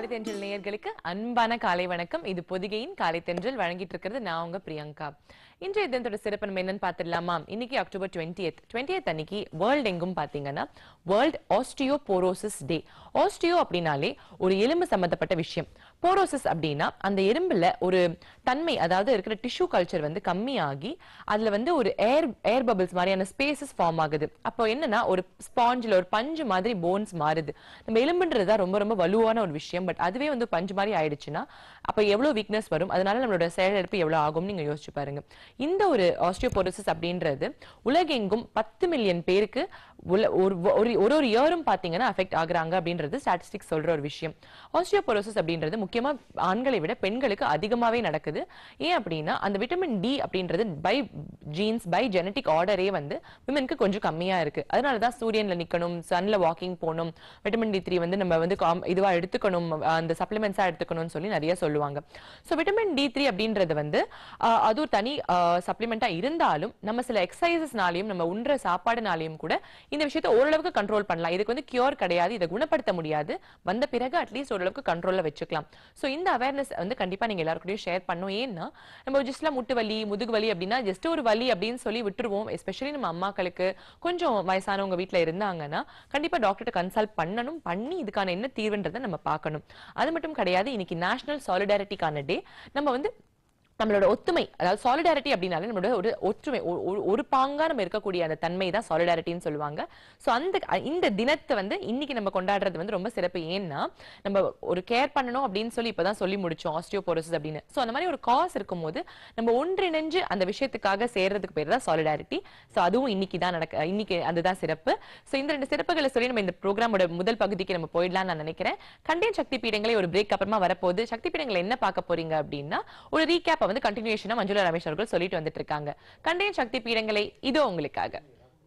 காலை தென்றல் நேயர்களுக்கு அன்பான காலை வணக்கம் இது பொதிகையின் காலை தென்றல் வழங்கிட்டு இருக்கிறது நான் உங்க பிரியங்கா இன்றைய தினத்தோட சிறப்பு நம்ம என்னன்னு பார்த்துடலாமா இன்னைக்கு அக்டோபர் டுவெண்ட்டியத் டுவெண்ட்டியத் அன்னைக்கு வேர்ல்டு எங்கும் பாத்தீங்கன்னா வேர்ல்ட் ஆஸ்டியோபோரோசிஸ் டே ஆஸ்டியோ அப்படின்னாலே ஒரு எலும்பு சம்பந்தப்பட்ட விஷயம் போரோசிஸ் அப்படின்னா அந்த எலும்புல ஒரு தன்மை அதாவது இருக்கிற டிஷ்யூ கல்ச்சர் வந்து கம்மியாகி அதுல வந்து ஒரு ஏர் ஏர் பபிள்ஸ் மாதிரியான ஸ்பேசஸ் ஃபார்ம் ஆகுது அப்போ என்னன்னா ஒரு ஸ்பாஞ்சில் ஒரு பஞ்சு மாதிரி போன்ஸ் மாறுது நம்ம எலும்புன்றது தான் ரொம்ப ரொம்ப வலுவான ஒரு விஷயம் பட் அதுவே வந்து பஞ்சு மாதிரி ஆயிடுச்சுன்னா அப்ப எவ்வளவு வீக்னஸ் வரும் அதனால நம்மளோட செயலிழப்பு எவ்வளவு ஆகும் நீங்க யோசிச்சு பாருங்க இந்த ஒரு ஆஸ்டியோபோரோசிஸ் அப்படின்றது உலகெங்கும் பத்து மில்லியன் பேருக்கு உல- ஒரு ஒரு ஒரு ஒரு இயரும் பாத்தீங்கன்னா அஃபெக்ட் ஆகுறாங்க அப்படின்றது ஸ்டாட்டிஸ்டிக்ஸ் சொல்ற ஒரு விஷயம் ஆஸ்டியோபோரோசிஸ் அப்படின்றது முக்கியமா ஆண்களை விட பெண்களுக்கு அதிகமாவே நடக்குது ஏன் அப்படின்னா அந்த விட்டமின் டி அப்படின்றது பை ஜீன்ஸ் பை ஜெனட்டிக் ஆர்டரே வந்து விமனுக்கு கொஞ்சம் கம்மியா இருக்கு அதனால தான் சூரியன்ல நிக்கணும் சன்ல வாக்கிங் போகணும் விட்டமின் டி த்ரீ வந்து நம்ம வந்து காம்- இதுவா எடுத்துக்கணும் அந்த சப்ளிமெண்ட்ஸா எடுத்துக்கணும்னு சொல்லி நிறைய சொல்லுவாங்க ஸோ விட்டமின் டி த்ரீ அப்படின்றது வந்து ஆஹ், அது ஒரு தனி சப்ளிமெண்டா இருந்தாலும் நம்ம சில எக்ஸசைசஸ்னாலையும் நம்ம உண்ற சாப்பாடுனாலையும் கூட இந்த விஷயத்தை ஓரளவுக்கு கண்ட்ரோல் பண்ணலாம் இதுக்கு வந்து கியூர் கிடையாது இதை குணப்படுத்த முடியாது வந்த பிறகு அட்லீஸ்ட் ஓரளவுக்கு கண்ட்ரோல்ல வச்சுக்கலாம் ஸோ இந்த அவேர்னஸ் வந்து கண்டிப்பா நீங்க எல்லாருக்கூடயும் ஷேர் பண்ணும் ஏன்னா நம்ம ஜஸ்ட்லாம் முட்டு வலி முதுகு வலி அப்படின்னா ஜஸ்ட் ஒரு வலி அப்படின்னு சொல்லி விட்டுருவோம் எஸ்பெஷலி நம்ம அம்மாக்களுக்கு கொஞ்சம் வயசானவங்க வீட்ல இருந்தாங்கன்னா கண்டிப்பா டாக்டர்கிட்ட கன்சல்ட் பண்ணணும் பண்ணி இதுக்கான என்ன தீர்வுன்றதை நம்ம பார்க்கணும் அது மட்டும் கிடையாது இன்னைக்கு நேஷனல் சாலிடாரிட்டிக்கான டே நம்ம வந்து நம்மளோட ஒத்துமை அதாவது சாலிடாரிட்டி அப்படின்னாலே நம்மளோட ஒரு ஒற்றுமை ஒ- ஒ- ஒரு பாங்கா நம்ம இருக்கக்கூடிய அந்த தன்மை தான் சாலிடாரிட்டின்னு சொல்லுவாங்க சோ அந்த இந்த தினத்தை வந்து இன்னைக்கு நம்ம கொண்டாடுறது வந்து ரொம்ப சிறப்பு ஏன்னா நம்ம ஒரு கேர் பண்ணணும் அப்படின்னு சொல்லி இப்பதான் சொல்லி முடிச்சோம் ஆஸ்டியோபோரோசிஸ் அப்படின்னு சோ அந்த மாதிரி ஒரு காஸ் இருக்கும்போது நம்ம ஒன்றிணைஞ்சு அந்த விஷயத்துக்காக சேர்றதுக்கு பேர் தான் சாலிடாரிட்டி சோ அதுவும் இன்னைக்கு தான் நடக்க இன்னைக்கு அதுதான் சிறப்பு சோ இந்த ரெண்டு சிறப்புகளை சொல்லி நம்ம இந்த ப்ரோக்ராமோட முதல் பகுதிக்கு நம்ம போயிடலாம் நான் நினைக்கிறேன் கண்டேன் சக்தி பீடங்களை ஒரு பிரேக் அப்புறமா வரப்போகுது சக்தி பீடங்களை என்ன பார்க்க போறீங்க அப்படின்னா ஒரு ரீகேப்பை வந்து கண்டினியூஷனா மஞ்சுளா ரமேஷ் அவர்கள் சொல்லிட்டு வந்துட்டு இருக்காங்க கண்டேன் சக்தி பீடங்களை இதோ உங்களுக்காக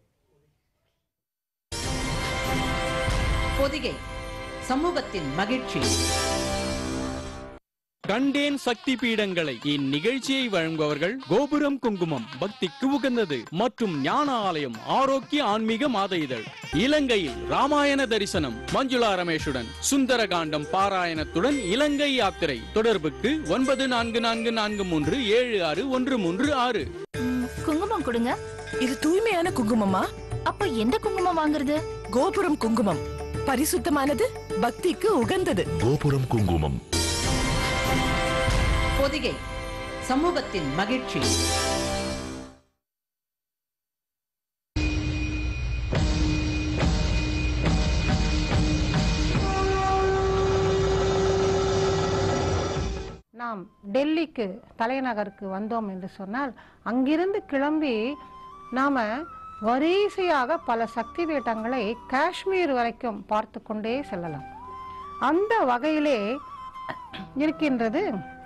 பொதிகை சமூகத்தின் மகிழ்ச்சி கண்டேன் சக்தி பீடங்களை இந்நிகழ்ச்சியை வழங்குபவர்கள் கோபுரம் குங்குமம் பக்திக்கு உகந்தது மற்றும் ஞான ஆலயம் ஆரோக்கிய ஆன்மீக மாத இதழ் இலங்கையில் ராமாயண தரிசனம் மஞ்சுளா ரமேஷுடன் சுந்தரகாண்டம் பாராயணத்துடன் இலங்கை யாத்திரை தொடர்புக்கு ஒன்பது நான்கு நான்கு நான்கு மூன்று ஏழு ஆறு ஒன்று மூன்று ஆறு ம், குங்குமம் கொடுங்க இது தூய்மையான குங்குமமா அப்ப எந்த குங்குமம் வாங்குறது கோபுரம் குங்குமம் பரிசுத்தமானது பக்திக்கு உகந்தது கோபுரம் குங்குமம் பொதிகை சமூகத்தின் மகிழ்ச்சி நாம் டெல்லிக்கு தலைநகருக்கு வந்தோம் என்று சொன்னால் அங்கிருந்து கிளம்பி நாம வரிசையாக பல சக்தி பீட்டங்களை காஷ்மீர் வரைக்கும் பார்த்து கொண்டே செல்லலாம் அந்த வகையிலே இருக்கின்றது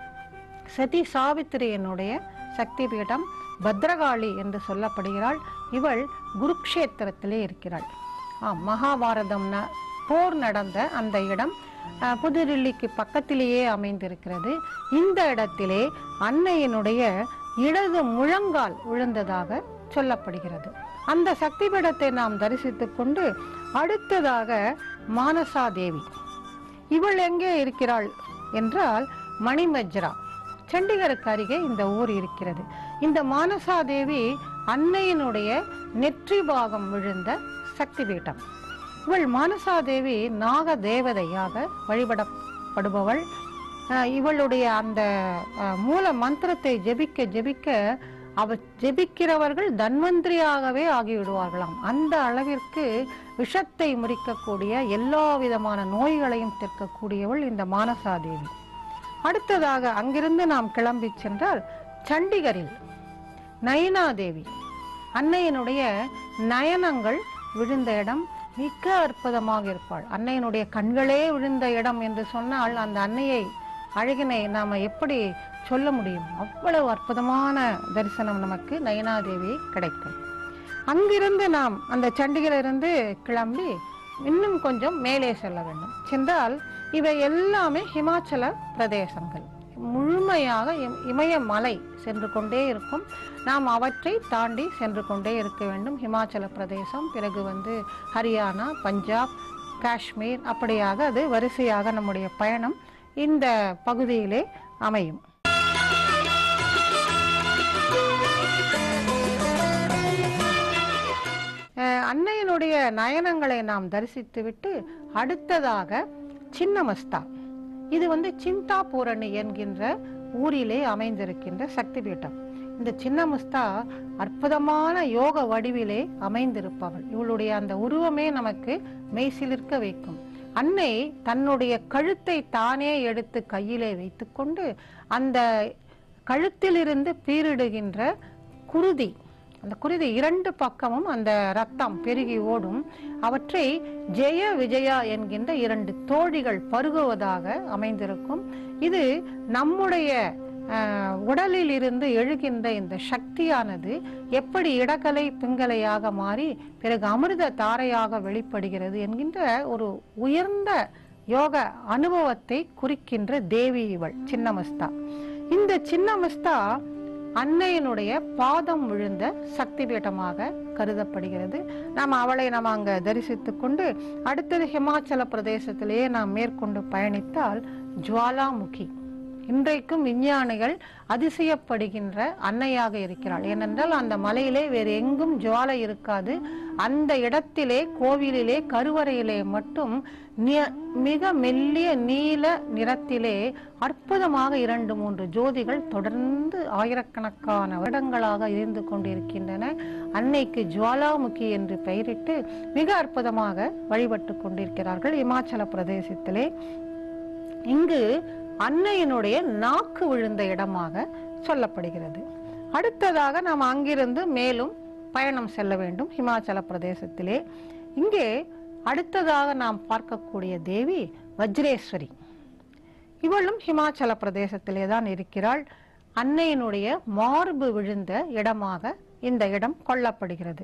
சதி சாவித்திரியனுடைய சக்தி பீடம் பத்ரகாளி என்று சொல்லப்படுகிறாள் இவள் குருக்ஷேத்திரத்திலே இருக்கிறாள் ஆம் மகாபாரதம் ந- போர் நடந்த அந்த இடம் அஹ், புதுடில்லிக்கு பக்கத்திலேயே அமைந்திருக்கிறது இந்த இடத்திலே அன்னையினுடைய இடது முழங்கால் விழுந்ததாக சொல்லப்படுகிறது அந்த சக்தி பீடத்தை நாம் தரிசித்துக் கொண்டு அடுத்ததாக மானசா தேவி இவள் எங்கே இருக்கிறாள் என்றால் மணிமஜ்ரா சண்டிகருக்கு அருகே இந்த ஊர் இருக்கிறது இந்த மானசா தேவி அன்னையினுடைய நெற்றி பாகம் விழுந்த சக்தி பீட்டம் இவள் மானசா தேவி நாக தேவதையாக வழிபடப்படுபவள் அஹ், இவளுடைய அந்த அஹ், மூல மந்திரத்தை ஜெபிக்க ஜெபிக்க அவ ஜெபிக்கிறவர்கள் தன்வந்திரியாகவே ஆகிவிடுவார்களாம் அந்த அளவிற்கு விஷத்தை முறிக்கக்கூடிய எல்லா விதமான நோய்களையும் தீர்க்கக்கூடியவள் இந்த மானசாதேவி அடுத்ததாக அங்கிருந்து நாம் கிளம்பி சென்றால் சண்டிகரில் நயனாதேவி அன்னையினுடைய நயனங்கள் விழுந்த இடம் மிக அற்புதமாக இருப்பாள் அன்னையினுடைய கண்களே விழுந்த இடம் என்று சொன்னால் அந்த அன்னையை அழகினை நாம எப்படி சொல்ல முடியும் அவ்வளவு அற்புதமான தரிசனம் நமக்கு நயனாதேவி கிடைக்கும் அங்கிருந்து நாம் அந்த சண்டிகரிலிருந்து கிளம்பி இன்னும் கொஞ்சம் மேலே செல்ல வேண்டும் சென்றால் இவை எல்லாமே ஹிமாச்சல பிரதேசங்கள் முழுமையாக இம்- இமயமலை சென்று கொண்டே இருக்கும் நாம் அவற்றை தாண்டி சென்று கொண்டே இருக்க வேண்டும் ஹிமாச்சல பிரதேசம் பிறகு வந்து ஹரியானா பஞ்சாப் காஷ்மீர் அப்படியாக அது வரிசையாக நம்முடைய பயணம் இந்த பகுதியிலே அமையும் அஹ் அன்னையினுடைய நயனங்களை நாம் தரிசித்துவிட்டு அடுத்ததாக சின்னமஸ்தா இது வந்து சிந்தாபூரணி என்கின்ற ஊரிலே அமைந்திருக்கின்ற சக்தி பீட்டம் இந்த சின்னமஸ்தா அற்புதமான யோக வடிவிலே அமைந்திருப்பவள் இவளுடைய அந்த உருவமே நமக்கு மெய்சிலிர்க்க வைக்கும் அன்னை தன்னுடைய கழுத்தை தானே எடுத்து கையிலே வைத்துக்கொண்டு அந்த கழுத்திலிருந்து பீரிடுகின்ற குருதி அந்த குருதி இரண்டு பக்கமும் அந்த ரத்தம் பெருகி ஓடும் அவற்றை ஜெய விஜயா என்கின்ற இரண்டு தோழிகள் பருகுவதாக அமைந்திருக்கும் இது நம்முடைய அஹ், உடலில் இருந்து எழுகின்ற இந்த சக்தியானது எப்படி இடகலை பிங்கலையாக மாறி பிறகு அமிர்த தாரையாக வெளிப்படுகிறது என்கின்ற ஒரு உயர்ந்த யோக அனுபவத்தை குறிக்கின்ற தேவி இவள் சின்னமஸ்தா இந்த சின்னமஸ்தா அன்னையினுடைய பாதம் விழுந்த சக்தி பீடமாக கருதப்படுகிறது நாம் அவளை நாம் அங்க தரிசித்துக் கொண்டு அடுத்தது ஹிமாச்சல பிரதேசத்திலேயே நாம் மேற்கொண்டு பயணித்தால் ஜுவாலாமுகி இன்றைக்கும் விஞ்ஞானிகள் அதிசயப்படுகின்ற அன்னையாக இருக்கிறாள் ஏனென்றால் அந்த மலையிலே வேறு எங்கும் ஜுவாலை இருக்காது அந்த இடத்திலே கோவிலிலே கருவறையிலே மட்டும் நி- மிக மெல்லிய நீல நிறத்திலே அற்புதமாக இரண்டு மூன்று ஜோதிகள் தொடர்ந்து ஆயிரக்கணக்கான வருடங்களாக இருந்து கொண்டிருக்கின்றன அன்னைக்கு ஜுவாலாமுகி என்று பெயரிட்டு மிக அற்புதமாக வழிபட்டு கொண்டிருக்கிறார்கள் இமாச்சல பிரதேசத்திலே இங்கு அன்னையினுடைய நாக்கு விழுந்த இடமாக சொல்லப்படுகிறது அடுத்ததாக நாம் அங்கிருந்து மேலும் பயணம் செல்ல வேண்டும் இமாச்சல பிரதேசத்திலே இங்கே அடுத்ததாக நாம் பார்க்கக்கூடிய தேவி வஜ்ரேஸ்வரி இவளும் ஹிமாச்சல பிரதேசத்திலே தான் இருக்கிறாள் அன்னையினுடைய மார்பு விழுந்த இடமாக இந்த இடம் கொள்ளப்படுகிறது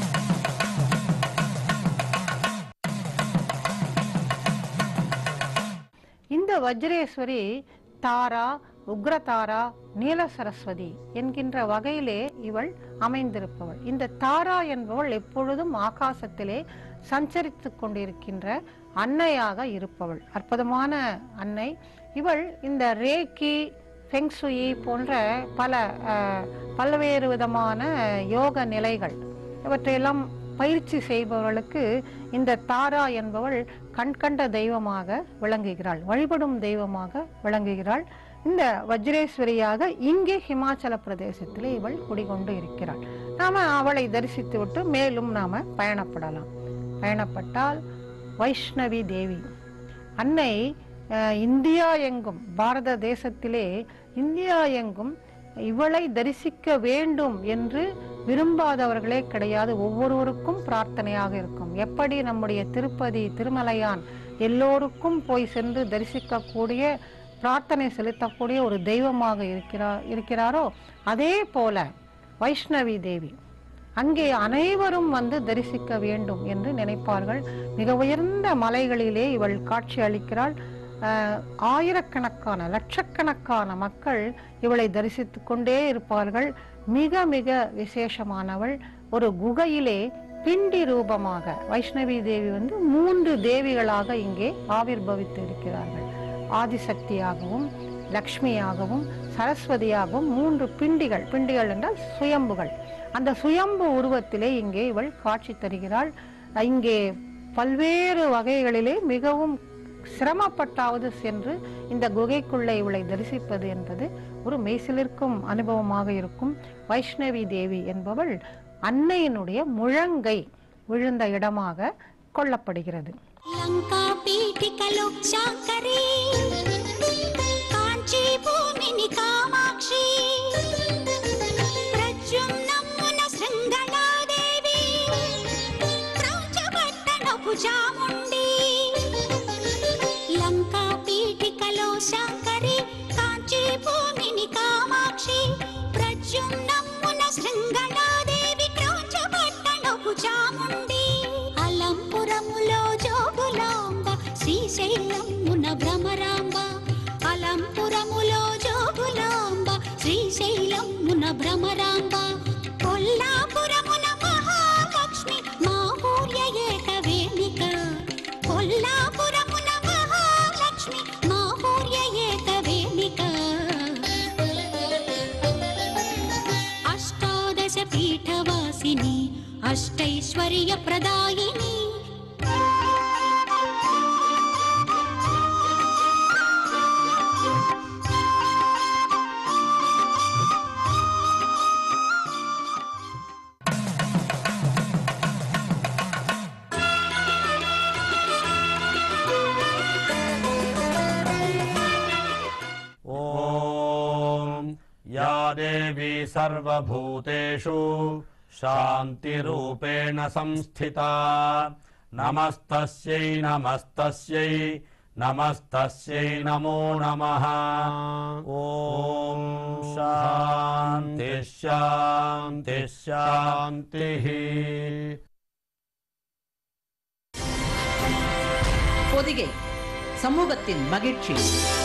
இந்த வஜ்ரேஸ்வரி தாரா உக்ரதாரா நீல சரஸ்வதி என்கின்ற வகையிலே இவள் அமைந்திருப்பவள் இந்த தாரா என்பவள் எப்பொழுதும் ஆகாசத்திலே சஞ்சரித்துக் கொண்டிருக்கின்ற அன்னையாக இருப்பவள் அற்புதமான அன்னை இவள் இந்த ரேக்கி ஃபெங்சுயி போன்ற பல அஹ், பல்வேறு விதமான யோக நிலைகள் இவற்றையெல்லாம் பயிற்சி செய்பவர்களுக்கு இந்த தாரா என்பவள் கண்கண்ட தெய்வமாக விளங்குகிறாள் வழிபடும் தெய்வமாக விளங்குகிறாள் இந்த வஜ்ரேஸ்வரியாக இங்கே ஹிமாச்சல பிரதேசத்திலே இவள் குடிகொண்டு இருக்கிறாள் நாம அவளை தரிசித்து விட்டு மேலும் நாம பயணப்படலாம் பயணப்பட்டால் வைஷ்ணவி தேவி அன்னை அஹ், இந்தியா எங்கும் பாரத தேசத்திலே இந்தியா எங்கும் இவளை தரிசிக்க வேண்டும் என்று விரும்பாதவர்களே கிடையாது ஒவ்வொருவருக்கும் பிரார்த்தனையாக இருக்கும் எப்படி நம்முடைய திருப்பதி திருமலையான் எல்லோருக்கும் போய் சென்று தரிசிக்கக்கூடிய பிரார்த்தனை செலுத்தக்கூடிய ஒரு தெய்வமாக இருக்கிறார் இருக்கிறாரோ அதே போல வைஷ்ணவி தேவி அங்கே அனைவரும் வந்து தரிசிக்க வேண்டும் என்று நினைப்பார்கள் மிக உயர்ந்த மலைகளிலே இவள் காட்சி அளிக்கிறாள் ஆஹ், ஆயிரக்கணக்கான லட்சக்கணக்கான மக்கள் இவளை தரிசித்துக் கொண்டே இருப்பார்கள் மிக மிக விசேஷமானவள் ஒரு குகையிலே பிண்டி ரூபமாக வைஷ்ணவி தேவி வந்து மூன்று தேவிகளாக இங்கே ஆவிர்பவித்து இருக்கிறார்கள் ஆதிசக்தியாகவும் லக்ஷ்மியாகவும் சரஸ்வதியாகவும் மூன்று பிண்டிகள் பிண்டிகள் என்றால் சுயம்புகள் அந்த சுயம்பு உருவத்திலே இங்கே இவள் காட்சி தருகிறாள் இங்கே பல்வேறு வகைகளிலே மிகவும் சிரமப்பட்டாவது சென்று இந்த குகைக்குள்ளே இவளை தரிசிப்பது என்பது ஒரு மெய்சிலிருக்கும் அனுபவமாக இருக்கும் வைஷ்ணவி தேவி என்பவள் அன்னையினுடைய முழங்கை விழுந்த இடமாக கொள்ளப்படுகிறது లంకా పీఠికలో శాంకరి కాంచీ భూమిని కామాక్షి ప్రజుమ్నమ్మున శృంగళాదేవి క్రౌచపట్టణపు చాముండి లంకా పీఠికలో శాంకరి కాంచీ భూమిని కామాక్షి ప్రజుమ్నమ్మున శృంగళాదేవి క్రౌచపట్టణపు చాముండి అలంపురములో జోగులాంబ శ్రీశైలమున భ్రమరాంబ అలంపురములో జోగులాంబ శ్రీశైలమున భ్రమరాంబ కొల్లాపురమున మహాలక్ష్మి మా ఊర్య ఏక వేణిక కొల్ల ऐश्वर्यप्रदायिनी ॐ या देवी सर्वभूतेषु शान्तिरूपेण संस्थिता नमस्तस्यै नमस्तस्यै नमस्तस्यै नमो नमः ॐ शान्ति शान्ति शान्तिः பொதிகை சமூகத்தின் மகிழ்ச்சி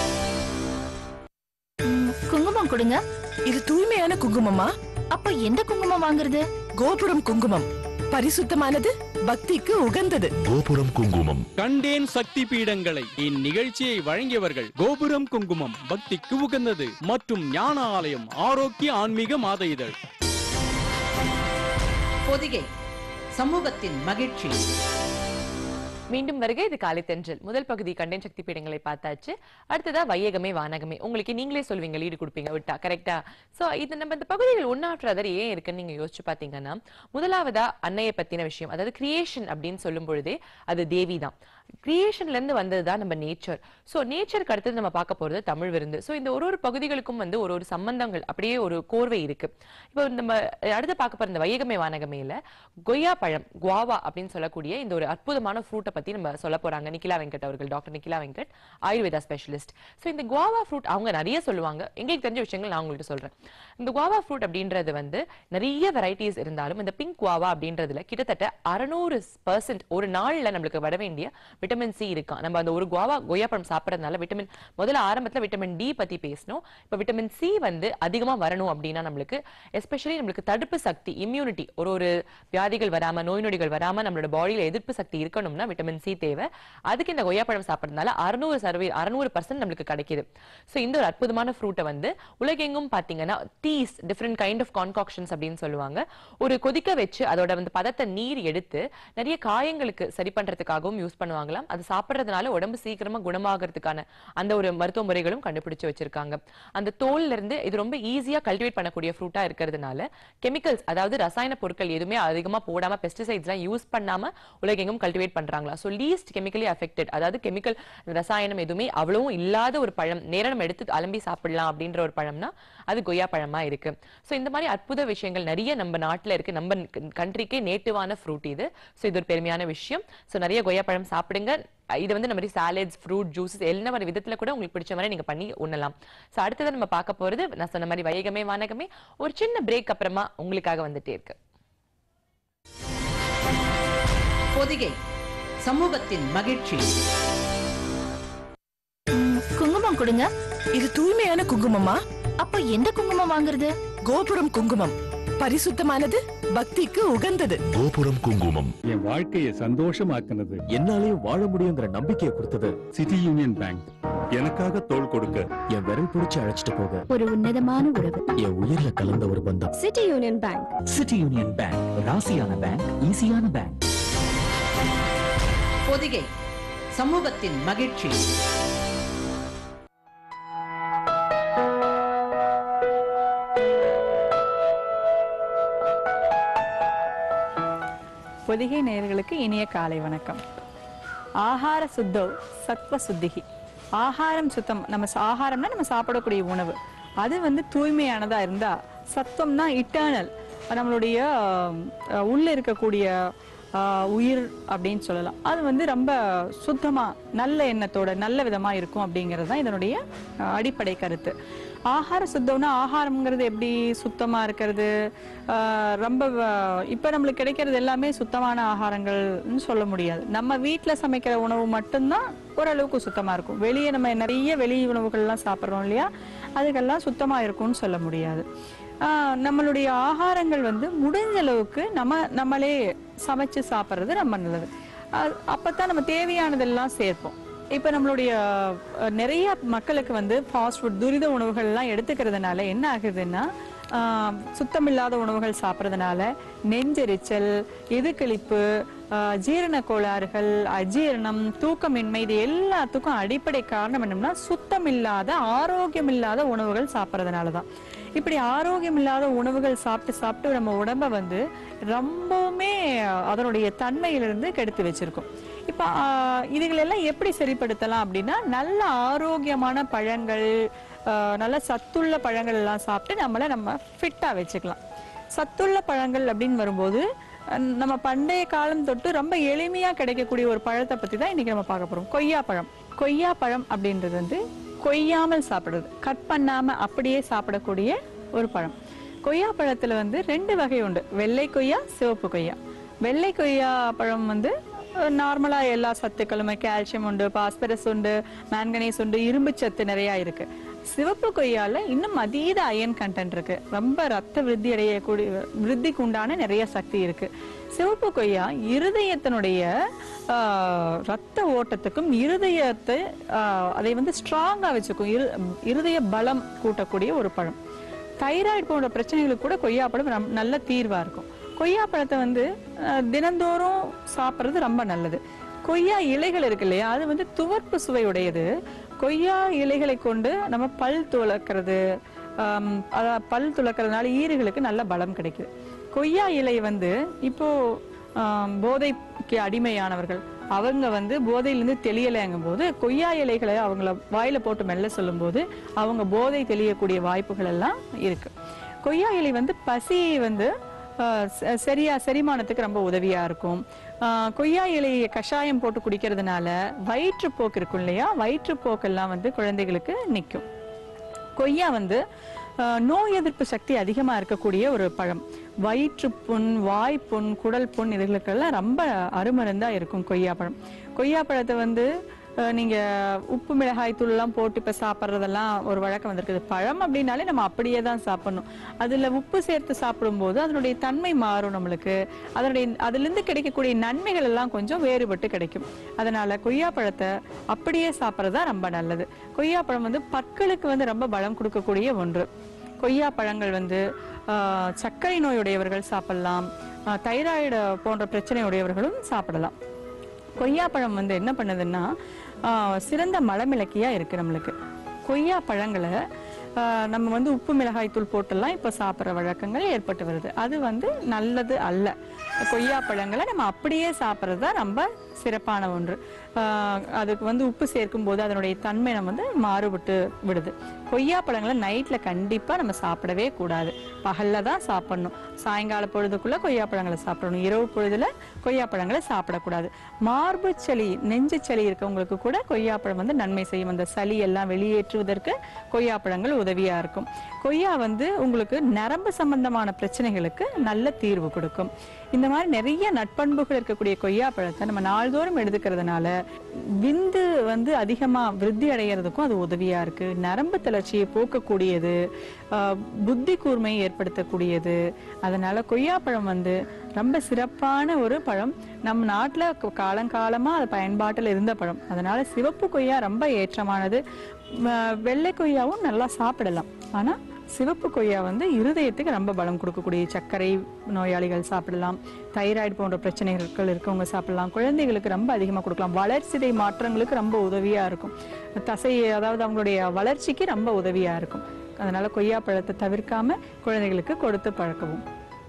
ம், குங்குமம் கொடுங்க இது தூய்மையான குங்குமமா அப்ப எந்த குங்குமம் வாங்குறது கோபுரம் குங்குமம் பரிசுத்தமானது பக்திக்கு உகந்தது கோபுரம் குங்குமம் கண்டேன் சக்தி பீடங்களை இந்நிகழ்ச்சியை வழங்கியவர்கள் கோபுரம் குங்குமம் பக்திக்கு உகந்தது மற்றும் ஞான ஆலயம் ஆரோக்கிய ஆன்மீக மாத இதழ் பொதிகை சமூகத்தின் மகிழ்ச்சி மீண்டும் வருகை இது காலை தென்றல் முதல் பகுதி கண்டேன் சக்தி பீடங்களை பார்த்தாச்சு அடுத்ததா வையகமே வானகமே உங்களுக்கு நீங்களே சொல்வீங்க லீடு கொடுப்பீங்க விட்டா கரெக்டா சோ இது நம்ம இந்த பகுதிகள் ஒன்னாற்ற அதர் ஏன் இருக்குன்னு நீங்க யோசிச்சு பாத்தீங்கன்னா முதலாவதா அன்னையை பத்தின விஷயம் அதாவது கிரியேஷன் அப்படின்னு சொல்லும் பொழுதே அது தேவி தான் கிரியேஷன்ல இருந்து வந்ததுதான் நம்ம நேச்சர் சோ நேச்சருக்கு அடுத்தது நம்ம பார்க்க போறது தமிழ் விருந்து சோ இந்த ஒரு ஒரு பகுதிகளுக்கும் வந்து ஒரு ஒரு சம்பந்தங்கள் அப்படியே ஒரு கோர்வை இருக்கு இப்போ நம்ம அடுத்து பார்க்க போற இந்த வையகமே வானகமேல கொய்யா பழம் குவாவா அப்படின்னு சொல்லக்கூடிய இந்த ஒரு அற்புதமான ஃப்ரூட்டை பத்தி நம்ம சொல்ல போறாங்க நிக்கிலா வெங்கட் அவர்கள் doctor Nikhila Venkat Ayurveda specialist so இந்த குவாவா ஃப்ரூட் அவங்க நிறைய சொல்லுவாங்க எங்களுக்கு தெரிஞ்ச விஷயங்கள் நான் உங்கள்கிட்ட சொல்றேன் இந்த குவாவா ஃப்ரூட் அப்படின்றது வந்து நிறைய வெரைட்டிஸ் இருந்தாலும் இந்த பிங்க் குவாவா அப்படின்றதுல கிட்டத்தட்ட அறநூறு பர்சன்ட் ஒரு நாள்ல நம்மளுக்கு வர வேண்டிய விட்டமின் சி இருக்கான் நம்ம அந்த ஒரு குவாவா கொய்யாப்பழம் சாப்பிடறதுனால விட்டமின் முதல்ல ஆரம்பத்துல விட்டமின் டி பத்தி பேசணும் இப்ப விட்டமின் சி வந்து அதிகமா வரணும் அப்படின்னா நம்மளுக்கு எஸ்பெஷலி நம்மளுக்கு தடுப்பு சக்தி இம்யூனிட்டி ஒரு ஒரு வியாதிகள் வராம நோய் நொடிகள் வராம நம்மளோட பாடியில எதிர்ப்பு சக்தி இருக்கணும்னா விட்டமின் சி தேவை அதுக்கு இந்த கொய்யாப்பழம் சாப்பிடறதுனால அறுநூறு சர்வே அறுநூறு பர்சன்ட் நம்மளுக்கு கிடைக்குது சோ இந்த ஒரு அற்புதமான ஃப்ரூட்டை வந்து உலகெங்கும் பாத்தீங்கன்னா teas different kind of concoctions அப்படின்னு சொல்லுவாங்க ஒரு கொதிக்க வச்சு அதோட வந்து பதத்தை நீர் எடுத்து நிறைய காயங்களுக்கு சரி பண்றதுக்காகவும் யூஸ் பண்ணுவாங்களாம் அது சாப்பிடுறதுனால உடம்பு சீக்கிரமா குணமாகறதுக்கான அந்த ஒரு மருத்துவ முறைகளும் கண்டுபிடிச்சு வச்சிருக்காங்க அந்த தோல்ல இருந்து இது ரொம்ப ஈஸியா கல்டிவேட் பண்ணக்கூடிய ஃப்ரூட்டா இருக்கிறதுனால கெமிக்கல்ஸ் அதாவது ரசாயன பொருட்கள் எதுவுமே அதிகமா போடாம பெஸ்டிசைட்ஸ் எல்லாம் யூஸ் பண்ணாம உலகெங்கும் கல்டிவேட் பண்றாங்களா சோ லீஸ்ட் கெமிக்கலி அஃபெக்டட் அதாவது கெமிக்கல் ரசாயனம் எதுவுமே அவ்வளவும் இல்லாத ஒரு பழம் நேரம் நம்ம எடுத்து அலம்பி சாப்பிடலாம் அப்படின்ற ஒரு பழம்னா அது கொய்யா பழமா இருக்கு சோ இந்த மாதிரி அற்புத விஷயங்கள் நிறைய நம்ம நாட்டுல இருக்கு நம்ம கண்ட்ரிக்கே நேட்டிவான ஃப்ரூட் இது சோ இது ஒரு பெருமையான விஷயம் சோ நிறைய கொய்யா பழம் சாப்பிடுங்க இது வந்து நம்ம சாலட்ஸ் ஃப்ரூட் ஜூஸஸ் எல்லா மாதிரி விதத்துல கூட உங்களுக்கு பிடிச்ச மாதிரி நீங்க பண்ணி உண்ணலாம் சோ அடுத்தது நம்ம பார்க்க போறது நான் சொன்ன மாதிரி வையகமே வானகமே ஒரு சின்ன பிரேக் அப்புறமா உங்களுக்காக வந்துட்டே இருக்கு பொதிகை சமூகத்தின் மகிழ்ச்சி ம், குங்குமம் கொடுங்க இது தூய்மையான குங்குமமா அப்ப எந்த குங்குமம் வாங்குறது கோபுரம் குங்குமம் பரிசுத்தமானது பக்திக்கு உகந்தது கோபுரம் குங்குமம் என் வாழ்க்கையை சந்தோஷமாக்குனது என்னாலே வாழ முடியுங்கிற நம்பிக்கையை கொடுத்தது சிட்டி யூனியன் பேங்க் எனக்காக தோள் கொடுக்க என் விரல் பிடிச்சு அழைச்சிட்டு போக ஒரு உன்னதமான உறவு என் உயிர்ல கலந்த ஒரு பந்தம் City union Bank city union bank ராசியான பேங்க் ஈஸியான பேங்க் பொதிகை சமூகத்தின் மகிழ்ச்சி பொதிகை நேயர்களுக்கு இனிய காலை வணக்கம் ஆகார சுத்தோ சத்வ சுத்திகி ஆகாரம் சுத்தம் நம்ம சா- ஆகாரம்னா நம்ம சாப்பிடக்கூடிய உணவு அது வந்து தூய்மையானதா இருந்தா சத்துவம்னா இட்டர்னல் நம்மளுடைய அஹ், உள்ள இருக்கக்கூடிய அஹ், உயிர் அப்படின்னு சொல்லலாம் அது வந்து ரொம்ப சுத்தமா நல்ல எண்ணத்தோட நல்ல விதமா இருக்கும் அப்படிங்கிறது தான் இதனுடைய அஹ், அடிப்படை கருத்து ஆகார சுத்தம்னா ஆகாரம்ங்கிறது எப்படி சுத்தமா இருக்கிறது ஆஹ் ரொம்ப வ- இப்ப நம்மளுக்கு கிடைக்கிறது எல்லாமே சுத்தமான ஆகாரங்கள்னு சொல்ல முடியாது நம்ம வீட்ல சமைக்கிற உணவு மட்டும்தான் ஓரளவுக்கு சுத்தமா இருக்கும் வெளியே நம்ம நிறைய வெளி உணவுகள்லாம் சாப்பிட்றோம் இல்லையா அதுக்கெல்லாம் சுத்தமா இருக்கும்னு சொல்ல முடியாது ஆஹ் நம்மளுடைய ஆகாரங்கள் வந்து முடிஞ்ச அளவுக்கு நம்ம நம்மளே சமைச்சு சாப்பிட்றது ரொம்ப நல்லது அஹ் அப்பதான் நம்ம தேவையானதெல்லாம் சேர்ப்போம் இப்போ நம்மளுடைய அஹ், நிறைய மக்களுக்கு வந்து ஃபாஸ்ட் ஃபுட் துரித உணவுகள்லாம் எடுத்துக்கிறதுனால என்ன ஆகுதுன்னா ஆஹ், சுத்தமில்லாத உணவுகள் சாப்பிட்றதுனால நெஞ்செரிச்சல் எதுக்களிப்பு ஆஹ், ஜீரண கோளாறுகள் அஜீரணம் தூக்கமின்மை இது எல்லாத்துக்கும் அடிப்படை காரணம் என்னன்னா சுத்தமில்லாத ஆரோக்கியமில்லாத உணவுகள் சாப்பிட்றதுனால தான் இப்படி ஆரோக்கியமில்லாத உணவுகள் சாப்பிட்டு சாப்பிட்டு நம்ம உடம்ப வந்து ரொம்பவுமே அதனுடைய தன்மையிலிருந்து கெடுத்து வச்சிருக்கும் இப்ப ஆஹ், இதுகளெல்லாம் எப்படி சரிப்படுத்தலாம் அப்படின்னா நல்ல ஆரோக்கியமான பழங்கள் ஆஹ், நல்ல சத்துள்ள பழங்கள் எல்லாம் சாப்பிட்டு நம்மளை நம்ம ஃபிட்டா வச்சுக்கலாம் சத்துள்ள பழங்கள் அப்படின்னு வரும்போது அஹ், நம்ம பண்டைய காலம் தொட்டு ரொம்ப எளிமையா கிடைக்கக்கூடிய ஒரு பழத்தை பத்தி தான் இன்னைக்கு நம்ம பார்க்க போறோம் கொய்யா பழம் கொய்யா பழம் அப்படின்றது வந்து கொய்யாமல் சாப்பிடுறது கட் பண்ணாம அப்படியே சாப்பிடக்கூடிய ஒரு பழம் கொய்யா பழத்துல வந்து ரெண்டு வகை உண்டு வெள்ளை கொய்யா சிவப்பு கொய்யா வெள்ளை கொய்யா பழம் வந்து நார்மலா எல்லா சத்துக்களுமே கால்சியம் உண்டு பாஸ்பரஸ் உண்டு மேங்கனீஸ் உண்டு இரும்பு சத்து நிறைய இருக்கு சிவப்பு கொய்யால இன்னும் அதீத அயன் கண்டென்ட் இருக்கு ரொம்ப ரத்த விருத்தி அடையக்கூடிய விருத்திக்கு உண்டான நிறைய சக்தி இருக்கு சிவப்பு கொய்யா இருதயத்தினுடைய ஆஹ், ரத்த ஓட்டத்துக்கும் இருதயத்தை ஆஹ், அதை வந்து ஸ்ட்ராங்கா வச்சுக்கும் இரு- இருதய பலம் கூட்டக்கூடிய ஒரு பழம் தைராய்டு போன்ற பிரச்சனைகளுக்கு கூட கொய்யாப்பழம் ரம்- நல்ல தீர்வா இருக்கும் கொய்யாப்பழத்தை வந்து அஹ், தினந்தோறும் சாப்பிட்றது ரொம்ப நல்லது கொய்யா இலைகள் இருக்கு இல்லையா அது வந்து துவர்ப்பு சுவையுடையது கொய்யா இலைகளை கொண்டு நம்ம பல் துளக்கிறது ஆம், அதான் பல் துளக்கிறதுனால ஈறுகளுக்கு நல்ல பலம் கிடைக்குது கொய்யா இலை வந்து இப்போ ஆம், போதைக்கு அடிமையானவர்கள் அவங்க வந்து போதையிலிருந்து தெளியலைங்கும் போது கொய்யா இலைகளை அவங்கள வாயில போட்டு மெல்ல சொல்லும்போது அவங்க போதை தெளியக்கூடிய வாய்ப்புகள் எல்லாம் இருக்கு கொய்யா இலை வந்து பசியை வந்து ஆஹ், ச- சரியா செரிமானத்துக்கு ரொம்ப உதவியா இருக்கும் ஆஹ், கொய்யா இலையை கஷாயம் போட்டு குடிக்கிறதுனால வயிற்றுப்போக்கு இருக்கும் இல்லையா வயிற்றுப்போக்கெல்லாம் வந்து குழந்தைகளுக்கு நிற்கும் கொய்யா வந்து ஆஹ், நோய் எதிர்ப்பு சக்தி அதிகமா இருக்கக்கூடிய ஒரு பழம் வயிற்றுப்புண் வாய்ப்புண் குடல் புண் இதுகளுக்கெல்லாம் ரொம்ப அருமருந்தா இருக்கும் கொய்யா பழம் கொய்யா பழத்தை வந்து ஆஹ், நீங்க உப்பு மிளகாய் தூள் எல்லாம் போட்டு இப்ப சாப்பிட்றதெல்லாம் ஒரு வழக்கம் வந்திருக்குது பழம் அப்படின்னாலே நம்ம அப்படியே தான் சாப்பிடணும் அதுல உப்பு சேர்த்து சாப்பிடும்போது அதனுடைய தன்மை மாறும் நம்மளுக்கு அதனுடைய அதிலிருந்து கிடைக்கக்கூடிய நன்மைகள் எல்லாம் கொஞ்சம் வேறுபட்டு கிடைக்கும் அதனால கொய்யா பழத்தை அப்படியே சாப்பிட்றதா ரொம்ப நல்லது கொய்யா பழம் வந்து பற்களுக்கு வந்து ரொம்ப பலம் கொடுக்கக்கூடிய ஒன்று கொய்யா பழங்கள் வந்து ஆஹ், சர்க்கரை நோயுடையவர்கள் சாப்பிடலாம் ஆஹ், தைராய்டு போன்ற பிரச்சனை உடையவர்களும் சாப்பிடலாம் கொய்யாப்பழம் வந்து என்ன பண்ணுதுன்னா ஆஹ், சிறந்த மலமிளக்கியா இருக்கு நம்மளுக்கு கொய்யா பழங்களை ஆஹ், நம்ம வந்து உப்பு மிளகாய் தூள் போட்டெல்லாம் இப்போ சாப்பிட்ற வழக்கங்கள் ஏற்பட்டு வருது அது வந்து நல்லது அல்ல கொய்யா பழங்களை நம்ம அப்படியே சாப்பிட்றது தான் ரொம்ப சிறப்பான ஒன்று ஆஹ், அதுக்கு வந்து உப்பு சேர்க்கும் போது அதனுடைய தன்மை நம்ம வந்து மாறுபட்டு விடுது கொய்யா பழங்களை நைட்ல கண்டிப்பா நம்ம சாப்பிடவே கூடாது பகல்ல தான் சாப்பிடணும் சாயங்கால பொழுதுக்குள்ள கொய்யா பழங்களை சாப்பிடணும் இரவு பொழுதுல கொய்யா பழங்களை சாப்பிடக்கூடாது மார்பு சளி நெஞ்சு சளி இருக்கவங்களுக்கு கூட கொய்யா பழம் வந்து நன்மை செய்யும் அந்த சளி எல்லாம் வெளியேற்றுவதற்கு கொய்யா பழங்கள் உதவியா இருக்கும் கொய்யா வந்து உங்களுக்கு நரம்பு சம்பந்தமான பிரச்சனைகளுக்கு நல்ல தீர்வு கொடுக்கும் இந்த மாதிரி நிறைய நட்பண்புகள் இருக்கக்கூடிய கொய்யா பழத்தை நம்ம நாள்தோறும் எடுத்துக்கிறதுனால விந்து வந்து அதிகமா விருத்தி அடைகிறதுக்கும் அது உதவியா இருக்கு நரம்பு தளர்ச்சியை போக்கக்கூடியது ஆஹ், புத்தி கூர்மையை ஏற்படுத்தக்கூடியது அதனால கொய்யாப்பழம் வந்து ரொம்ப சிறப்பான ஒரு பழம் நம்ம நாட்டுல க- காலங்காலமா அது பயன்பாட்டில் இருந்த பழம் அதனால சிவப்பு கொய்யா ரொம்ப ஏற்றமானது ம- வெள்ளை கொய்யாவும் நல்லா சாப்பிடலாம் ஆனா சிவப்பு கொய்யா வந்து இருதயத்துக்கு ரொம்ப பலம் கொடுக்கக்கூடிய சர்க்கரை நோயாளிகள் சாப்பிடலாம் தைராய்டு போன்ற பிரச்சனைகள் இருக்கவங்க சாப்பிடலாம் குழந்தைகளுக்கு ரொம்ப அதிகமாக கொடுக்கலாம் வளர்சிதை மாற்றங்களுக்கு ரொம்ப உதவியா இருக்கும் தசை அதாவது அவங்களுடைய வளர்ச்சிக்கு ரொம்ப உதவியா இருக்கும் அதனால கொய்யா பழத்தை தவிர்க்காம குழந்தைகளுக்கு கொடுத்து பழக்கவும்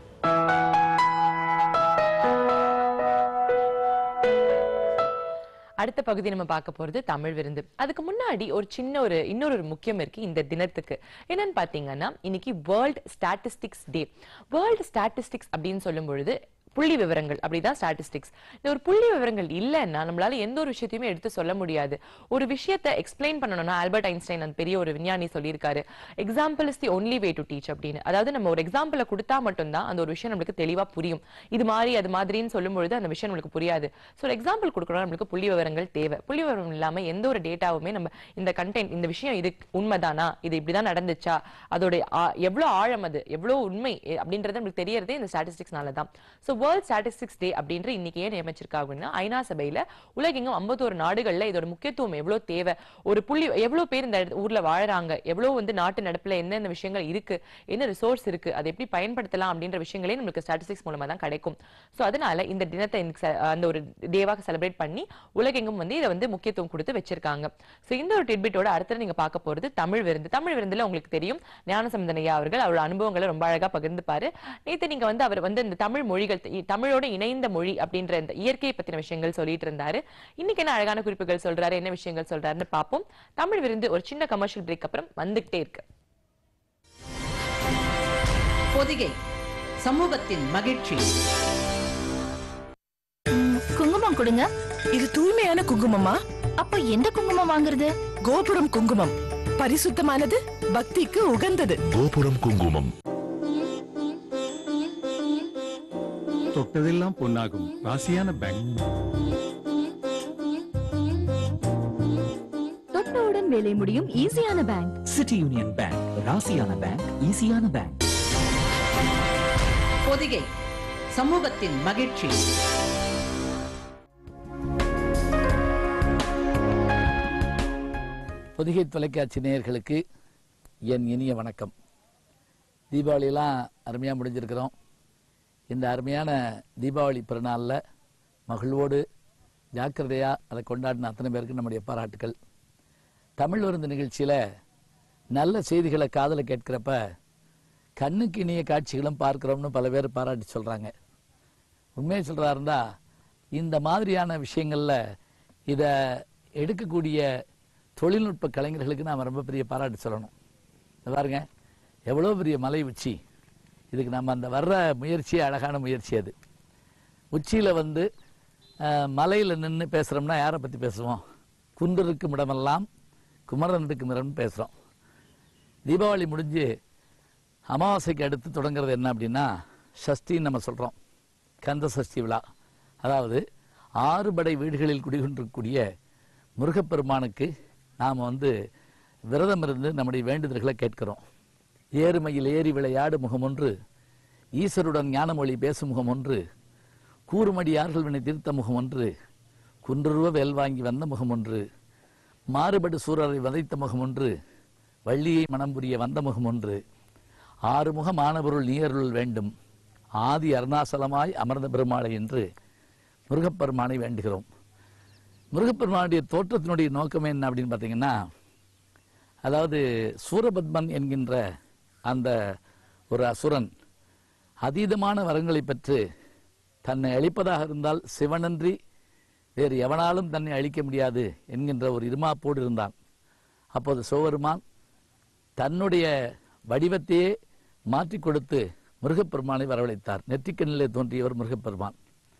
அடுத்த பகுதி நம்ம பார்க்க போறது தமிழ் விருந்து அதுக்கு முன்னாடி ஒரு சின்ன ஒரு இன்னொரு ஒரு முக்கியம் இருக்கு இந்த தினத்துக்கு என்னன்னு பாத்தீங்கன்னா இன்னைக்கு world statistics day world statistics அப்படின்னு சொல்லும் பொழுது புள்ளி விவரங்கள் அப்படிதான் ஸ்டாட்டிஸ்டிக்ஸ் இந்த ஒரு புள்ளி விவரங்கள் இல்லைன்னா நம்மளால எந்த ஒரு விஷயத்தையுமே எடுத்து சொல்ல முடியாது ஒரு விஷயத்தை எக்ஸ்பிளைன் பண்ணணும்னா ஆல்பர்ட் ஐன்ஸ்டைன் அந்த பெரிய ஒரு விஞ்ஞானி சொல்லியிருக்காரு example is the only way to teach அப்படின்னு அதாவது நம்ம ஒரு எக்ஸாம்பிளை கொடுத்தா மட்டும்தான் அந்த ஒரு விஷயம் நம்மளுக்கு தெளிவா புரியும் இது மாதிரி அது மாதிரின்னு சொல்லும் பொழுது அந்த விஷயம் நம்மளுக்கு புரியாது ஸோ ஒரு எக்ஸாம்பிள் கொடுக்கணும் நம்மளுக்கு புள்ளி விவரங்கள் தேவை புள்ளி விவரம் இல்லாம எந்த ஒரு டேட்டாவுமே நம்ம இந்த கண்டென்ட் இந்த விஷயம் இது உண்மைதானா இது இப்படிதான் நடந்துச்சா அதோட ஆ- எவ்வளவு ஆழம் அது எவ்வளவு உண்மை எ- அப்படின்றது நம்மளுக்கு தெரியறதே இந்த ஸ்டாட்டிஸ்டிக்ஸ்னால தான் ஸோ வேர்ல்ட் ஸ்டாட்டிஸ்டிக்ஸ் டே அப்படின்ற இன்னைக்கு ஏன் நியமிச்சிருக்காங்க அப்படின்னா ஐநா சபையில உலகெங்கும் 51 நாடுகள்ல இதோட முக்கியத்துவம் எவ்வளவு தேவை ஒரு புள்ளி எவ்வளவு பேர் இந்த இடத்து- ஊர்ல வாழறாங்க எவ்வளவு வந்து நாட்டு நடப்புல என்னென்ன விஷயங்கள் இருக்கு என்ன ரிசோர்ஸ் இருக்கு அதை எப்படி பயன்படுத்தலாம் அப்படின்ற விஷயங்களே நம்மளுக்கு ஸ்டாட்டிஸ்டிக்ஸ் மூலமா தான் கிடைக்கும் சோ அதனால இந்த தினத்தை இன்னைக்கு செ- அந்த ஒரு டேவாக செலிப்ரேட் பண்ணி உலகெங்கும் வந்து இதை வந்து முக்கியத்துவம் கொடுத்து வச்சிருக்காங்க சோ இந்த ஒரு டிட்பிட்டோட அடுத்து நீங்க பார்க்க போறது தமிழ் விருந்து தமிழ் விருந்துல உங்களுக்கு தெரியும் ஞானசம்பந்தனையா அவர்கள் அவரோட அனுபவங்களை ரொம்ப அழகா பகிர்ந்துப்பாரு நேத்து நீங்க வந்து அவர் வந்து இந்த தமிழ் மொழிகள் இ- தமிழோட இணைந்த மொழி அப்படின்ற இந்த இயற்கையை பத்தின விஷயங்கள் சொல்லிட்டு இருந்தாரு இன்னைக்கு என்ன அழகான குறிப்புகள் சொல்றாரு என்ன விஷயங்கள் சொல்றாருன்னு பார்ப்போம் தமிழ் விருந்து ஒரு சின்ன கமர்ஷியல் பிரேக் அப்புறம் வந்துகிட்டே இருக்கு பொதிகை சமூகத்தின் மகிழ்ச்சி குங்குமம் கொடுங்க இது தூய்மையான குங்குமமா அப்போ எந்த குங்குமம் வாங்குறது கோபுரம் குங்குமம் பரிசுத்தமானது பக்திக்கு உகந்தது கோபுரம் குங்குமம் தொட்டதெல்லாம் பொன்னாகும் ராசியான பேங்க் தொட்டவுடன் வேலை முடியும் ஈஸியான பேங்க் சிட்டி யூனியன் பேங்க் ராசியான பேங்க் ஈஸியான பேங்க் பொதிகை சமூகத்தின் மகிழ்ச்சி பொதிகை தொலைக்காட்சி நேயர்களுக்கு என் இனிய வணக்கம் தீபாவளியெல்லாம் அருமையாக முடிஞ்சிருக்கிறோம் இந்த அருமையான தீபாவளி பிறநாளில் மகிழ்வோடு ஜாக்கிரதையாக அதை கொண்டாடின அத்தனை பேருக்கு நம்முடைய பாராட்டுக்கள் தமிழ் விருந்து நிகழ்ச்சியில் நல்ல செய்திகளை காதல கேட்கிறப்ப கண்ணுக்கு இனிய காட்சிகளும் பார்க்கிறோம்னு பல பேர் பாராட்டி சொல்கிறாங்க உண்மையை சொல்கிறா இருந்தா இந்த மாதிரியான விஷயங்களில் இதை எடுக்கக்கூடிய தொழில்நுட்ப கலைஞர்களுக்கு நாம் ரொம்ப பெரிய பாராட்டு சொல்லணும் இந்த பாருங்க எவ்வளோ பெரிய மலை உச்சி இதுக்கு நம்ம அந்த வர்ற முயற்சியே அழகான முயற்சி அது உச்சியில் வந்து மலையில் நின்று பேசுகிறோம்னா யாரை பற்றி பேசுவோம் குன்றிருக்கும் இடமெல்லாம் குமரன் இருக்கும் இடம்னு பேசுகிறோம் தீபாவளி முடிஞ்சு அமாவாசைக்கு அடுத்து தொடங்குறது என்ன அப்படின்னா சஷ்டின்னு நம்ம சொல்கிறோம் கந்த சஷ்டி விழா அதாவது ஆறு படை வீடுகளில் குடிகொண்டிருக்கக்கூடிய முருகப்பெருமானுக்கு நாம் வந்து விரதம் இருந்து நம்முடைய வேண்டுதல்களை கேட்கிறோம் ஏறுமையில் ஏறி விளையாடு முகம் ஒன்று ஈசருடன் ஞானமொழி பேசும் முகம் ஒன்று கூறுமடியார்கள் வினை தீர்த்த முகம் ஒன்று குன்றுருவ வேல் வாங்கி வந்த முகம் ஒன்று மாறுபடு சூரரை வதைத்த முகம் ஒன்று வள்ளியை மனம் புரிய வந்த முகம் ஒன்று ஆறுமுக மானபொருள் நீயருள் வேண்டும் ஆதி அருணாசலமாய் அமர்ந்த பெருமாளை என்று முருகப்பெருமானை வேண்டுகிறோம் முருகப்பெருமானுடைய தோற்றத்தினுடைய நோக்கம் என்ன அப்படின்னு பார்த்தீங்கன்னா அதாவது சூரபத்மன் என்கின்ற அந்த ஒரு அசுரன் அதீதமான வரங்களை பெற்று தன்னை அழிப்பதாக இருந்தால் சிவனன்றி வேறு எவனாலும் தன்னை அழிக்க முடியாது என்கின்ற ஒரு இருமாப்போடு இருந்தான் அப்போது சிவபெருமான் தன்னுடைய வடிவத்தையே மாற்றிக் கொடுத்து முருகப்பெருமானை வரவழைத்தார் நெற்றிக்கண்ணிலே தோன்றியவர் முருகப்பெருமான்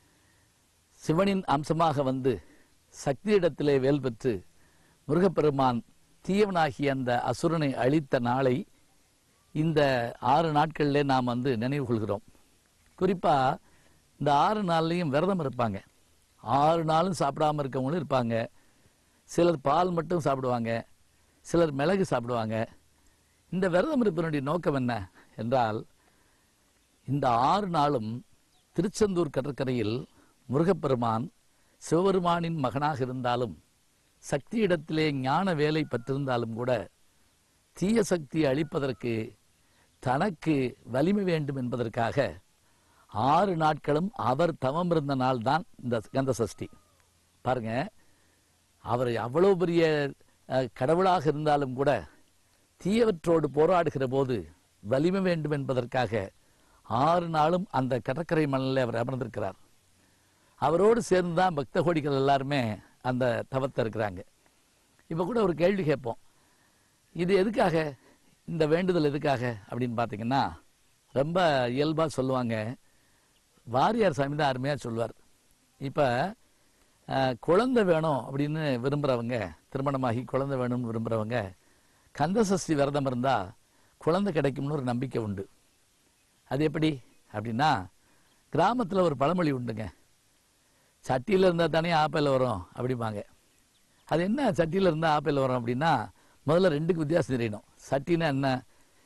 சிவனின் அம்சமாக வந்து சக்தியிடத்திலே வேல் பெற்று முருகப்பெருமான் தீயவனாகிய அந்த அசுரனை அழித்த நாளை இந்த ஆறு நாட்களிலே நாம் வந்து நினைவு கொள்கிறோம் குறிப்பா இந்த ஆறு நாள்லையும் விரதம் இருப்பாங்க ஆறு நாளும் சாப்பிடாம இருக்கவங்களும் இருப்பாங்க சிலர் பால் மட்டும் சாப்பிடுவாங்க சிலர் மிளகு சாப்பிடுவாங்க இந்த விரதம் இருப்பதனுடைய நோக்கம் என்ன என்றால் இந்த ஆறு நாளும் திருச்செந்தூர் கடற்கரையில் முருகப்பெருமான் சிவபெருமானின் மகனாக இருந்தாலும் சக்தியிடத்திலே ஞான வேலை பெற்றிருந்தாலும் கூட தீய சக்தியை அழிப்பதற்கு தனக்கு வலிமை வேண்டும் என்பதற்காக ஆறு நாட்களும் அவர் தவம் இருந்த நாள் தான் இந்த கந்த சஷ்டி பாருங்க அவர் அவ்வளவு பெரிய அஹ், கடவுளாக இருந்தாலும் கூட தீயவற்றோடு போராடுகிற போது வலிமை வேண்டும் என்பதற்காக ஆறு நாளும் அந்த கடற்கரை மணலில் அவர் அமர்ந்திருக்கிறார் அவரோடு சேர்ந்து தான் பக்த கோடிகள் எல்லாருமே அந்த தவத்தை இருக்கிறாங்க இப்போ கூட ஒரு கேள்வி கேட்போம் இது எதுக்காக இந்த வேண்டுதல் எதுக்காக அப்படின்னு பார்த்தீங்கன்னா ரொம்ப இயல்பாக சொல்லுவாங்க வாரியார் சாமி தான் அருமையாக சொல்லுவார் இப்போ குழந்தை வேணும் அப்படின்னு விரும்புகிறவங்க திருமணமாகி குழந்தை வேணும்னு விரும்புகிறவங்க கந்தசஷ்டி விரதம் இருந்தால் குழந்தை கிடைக்கும்னு ஒரு நம்பிக்கை உண்டு அது எப்படி அப்படின்னா கிராமத்தில் ஒரு பழமொழி உண்டுங்க சட்டியில் இருந்தால் தானே ஆப்பிள் வரும் அப்படிம்பாங்க அது என்ன சட்டியில் இருந்தால் ஆப்பிள் வரும் அப்படின்னா முதல்ல ரெண்டுக்கு வித்தியாசம் தெரியணும் சட்டினா என்ன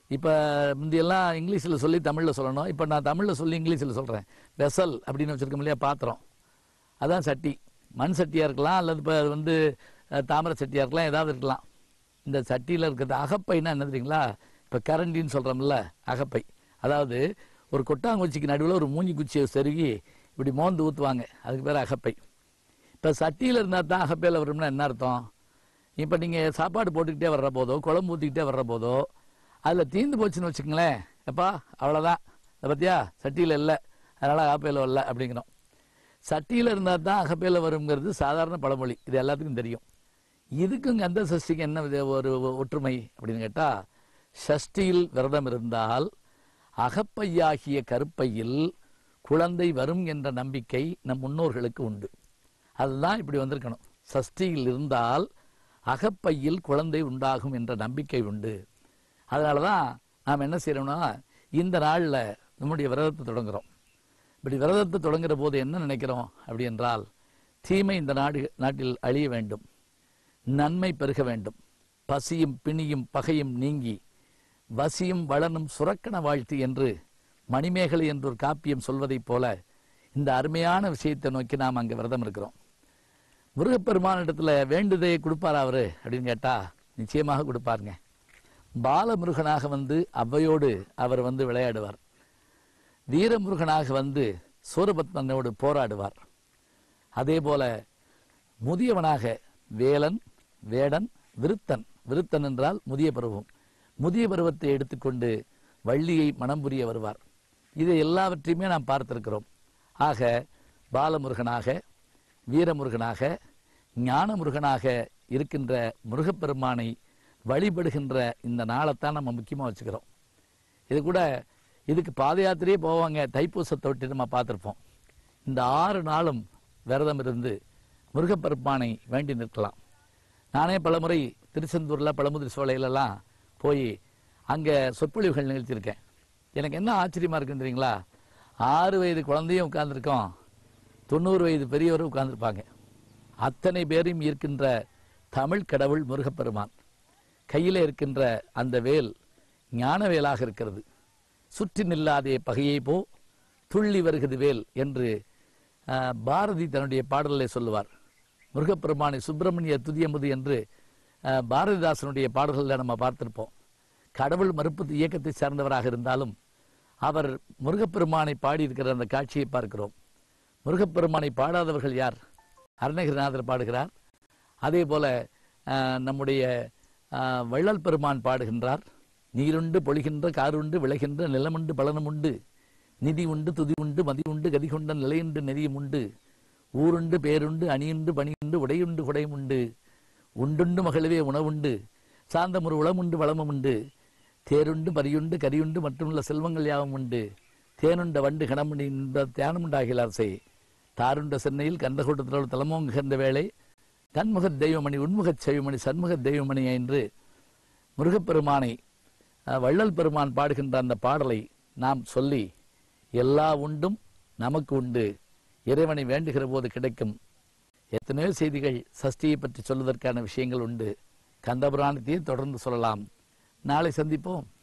இப்போ முந்தியெல்லாம் இங்கிலீஷில் சொல்லி தமிழில் சொல்லணும் இப்போ நான் தமிழில் சொல்லி இங்கிலீஷில் சொல்கிறேன் வெசல் அப்படின்னு வச்சுருக்கோம் இல்லையா பாத்திரம் அதான் சட்டி மண் சட்டியாக இருக்கலாம் அல்லது இப்போ வந்து அஹ், தாமிர சட்டியாக இருக்கலாம் ஏதாவது இருக்கலாம் இந்த சட்டியில் இருக்கிறது அகப்பைன்னா என்ன தெரியுங்களா இப்போ கரண்டின்னு சொல்கிறோம்ல அகப்பை அதாவது ஒரு கொட்டாங்குச்சிக்கு நடுவில் ஒரு மூஞ்சி குச்சியை செருகி இப்படி மோந்து ஊற்றுவாங்க அதுக்கு பேர் அகப்பை இப்போ சட்டியில் இருந்தால் தான் அகப்பையில் வரும்னா என்ன அர்த்தம் இப்போ நீங்கள் சாப்பாடு போட்டுக்கிட்டே வர்ற போதோ குழம்பு ஊற்றிக்கிட்டே வர்ற போதோ அதில் தீந்து போச்சுன்னு வச்சுக்கங்களேன் எப்பா அவ்வளோதான் அதை பற்றியா சட்டியில் இல்லை அதனால் அகப்பையில் வரல அப்படிங்கிறோம் சட்டியில் இருந்தால் தான் அகப்பையில் வருங்கிறது சாதாரண பழமொழி இது எல்லாத்துக்கும் தெரியும் இதுக்கும் கந்த சஷ்டிக்கு என்ன வித- ஒரு ஒற்றுமை அப்படின்னு கேட்டால் சஷ்டியில் விரதம் இருந்தால் அகப்பையாகிய கருப்பையில் குழந்தை வரும் என்ற நம்பிக்கை நம் முன்னோர்களுக்கு உண்டு அதுதான் இப்படி வந்திருக்கணும் சஷ்டியில் இருந்தால் அகப்பையில் குழந்தை உண்டாகும் என்ற நம்பிக்கை உண்டு அதனால தான் நாம் என்ன செய்யறோம்னா இந்த நாளில் நம்முடைய விரதத்தை தொடங்குறோம் இப்படி விரதத்தை தொடங்குற போது என்ன நினைக்கிறோம் அப்படி என்றால் தீமை இந்த நாடு நாட்டில் அழிய வேண்டும் நன்மை பெருக வேண்டும் பசியும் பிணியும் பகையும் நீங்கி வசியும் வளனும் சுரக்கண வாழ்த்து என்று மணிமேகலை என்ற ஒரு காப்பியம் சொல்வதைப் போல இந்த அருமையான விஷயத்தை நோக்கி நாம் அங்கே விரதம் இருக்கிறோம் முருகப்பெருமானிடத்துல வேண்டுதையை கொடுப்பாரா அவரு அப்படின்னு கேட்டா நிச்சயமாக கொடுப்பாருங்க பாலமுருகனாக வந்து அவ்வையோடு அவர் வந்து விளையாடுவார் வீரமுருகனாக வந்து சூரபத்மனோடு போராடுவார் அதே போல முதியவனாக வேலன் வேடன் விருத்தன் விருத்தன் என்றால் முதிய பருவம் முதிய பருவத்தை எடுத்துக்கொண்டு வள்ளியை மனம் புரிய வருவார் இதை எல்லாவற்றையுமே நாம் பார்த்திருக்கிறோம் ஆக பாலமுருகனாக வீரமுருகனாக ஞானமுருகனாக இருக்கின்ற முருகப்பெருமானை வழிபடுகின்ற இந்த நாளைத்தான் நம்ம முக்கியமாக வச்சுக்கிறோம் இது கூட இதுக்கு பாத யாத்திரையே போவாங்க தைப்பூசத்தை விட்டு நம்ம பார்த்துருப்போம் இந்த ஆறு நாளும் விரதம் இருந்து முருகப்பெருமானை வேண்டி நிற்கலாம் நானே பலமுறை திருச்செந்தூரில் பழமுதிர் சோலையிலலாம் போய் அங்கே சொற்பொழிவுகள் நிகழ்த்தியிருக்கேன் எனக்கு என்ன ஆச்சரியமா இருக்குன்னு தெரியுங்களா ஆறு வயது குழந்தையும் உட்கார்ந்துருக்கோம் தொண்ணூறு வயது பெரியவரும் உட்கார்ந்துருப்பாங்க அத்தனை பேரையும் இருக்கின்ற தமிழ் கடவுள் முருகப்பெருமான் கையில் இருக்கின்ற அந்த வேல் ஞான வேலாக இருக்கிறது சுற்றி நில்லாதே பகையை போ துள்ளி வருகிறது வேல் என்று ஆஹ், பாரதி தன்னுடைய பாடலிலே சொல்லுவார் முருகப்பெருமானை சுப்பிரமணிய துதியமுது என்று ஆஹ், பாரதிதாசனுடைய பாடல்களில் நம்ம பார்த்திருப்போம் கடவுள் மறுப்பு இயக்கத்தை சார்ந்தவராக இருந்தாலும் அவர் முருகப்பெருமானை பாடியிருக்கிற அந்த காட்சியை பார்க்கிறோம் முருகப்பெருமானை பாடாதவர்கள் யார் அருணகிரிநாதர் பாடுகிறார் அதே போல ஆஹ், நம்முடைய ஆஹ், வள்ளல் பெருமான் பாடுகின்றார் நீருண்டு பொழிகின்ற காருண்டு விளைகின்ற நிலமுண்டு பலனுமுண்டு நிதி உண்டு துதி உண்டு மதி உண்டு கதி கொண்ட நிலையுண்டு நெறியும் உண்டு ஊருண்டு பேருண்டு அணியுண்டு பணியுண்டு உடையுண்டு குடையும் உண்டு உண்டுண்டு மகிழவே உணவுண்டு சார்ந்தமுறு உளமுண்டு வளமும் உண்டு தேருண்டு பரியுண்டு கரியுண்டு மற்றுமுள்ள செல்வங்கள் யாவும் உண்டு தேனுண்ட வண்டு கணமுடி என்ப தியானமுண்டாகிலார் செய் தாருண்ட சென்னையில் கந்தகூட்டத்தில் தலமோங்குகின்ற வேளை தன்முகத் தெய்வமணி உண்முகச் செவிமணி சண்முகத் தெய்வமணி என்று முருகப்பெருமானை அஹ், வள்ளல் பெருமான் பாடுகின்ற அந்த பாடலை நாம் சொல்லி எல்லா உண்டும் நமக்கு உண்டு இறைவனை வேண்டுகிற போது கிடைக்கும் எத்தனையோ செய்திகள் சஷ்டியை பற்றி சொல்வதற்கான விஷயங்கள் உண்டு கந்தபுராணத்தையே தொடர்ந்து சொல்லலாம் நாளை சந்திப்போம்